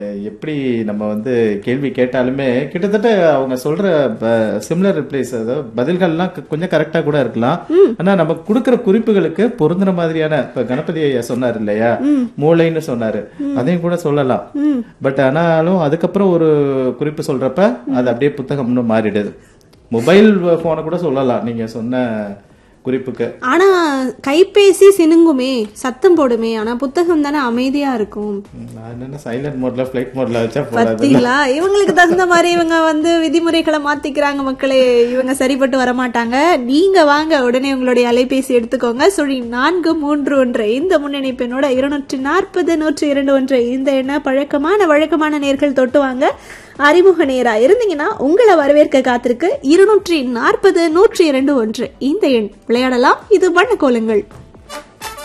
எப்படி நம்ம வந்து கேள்வி கேட்டாலுமே கிட்டத்தட்ட அவங்க சொல்ற சிமிலர் ரிப்ளைஸ் அதாவது பதில்கள்லாம் க- கொஞ்சம் கரெக்டா கூட இருக்கலாம் ஆனா நம்ம கொடுக்கிற குறிப்புகளுக்கு பொருந்துற மாதிரியான இப்ப கணபதி ஐயா சொன்னார் இல்லையா மூளைன்னு சொன்னாரு அதையும் கூட சொல்லலாம் பட் ஆனாலும் அதுக்கப்புறம் ஒரு குறிப்பு சொல்றப்ப அது அப்படியே புத்தகம்னு மாறிடுது மொபைல் போனை கூட சொல்லலாம் நீங்க சொன்ன குறிப்புக்கு ஆனா கைபேசி சினுங்குமே சத்தம் போடுமே ஆனா புத்தகம் தானே அமைதியா இருக்கும் நான் என்ன சைலண்ட் மோட்ல ஃபிளைட் மோட்ல வச்சா போடாது பத்தீங்களா இவங்களுக்கு தகுந்த மாதிரி இவங்க வந்து விதிமுறைகளை மாத்திக்கிறாங்க மக்களே இவங்க சரிப்பட்டு வரமாட்டாங்க நீங்க வாங்க உடனே உங்களுடைய அலைபேசி எடுத்துக்கோங்க சுழி நான்கு மூன்று ஒன்று இந்த முன்னணிப்பெண்ணோட இருநூற்றி நாற்பது நூற்றி இரண்டு ஒன்று இந்த எண்ண பழக்கமான வழக்கமான நேர்கள் தொட்டு வாங்க அறிமுக நேரா இருந்தீங்கன்னா உங்களை வரவேற்க காத்திருக்கு இருநூற்றி நாற்பது நூற்றி இரண்டு ஒன்று இந்த எண் விளையாடலாம் இது வண்ண கோலங்கள்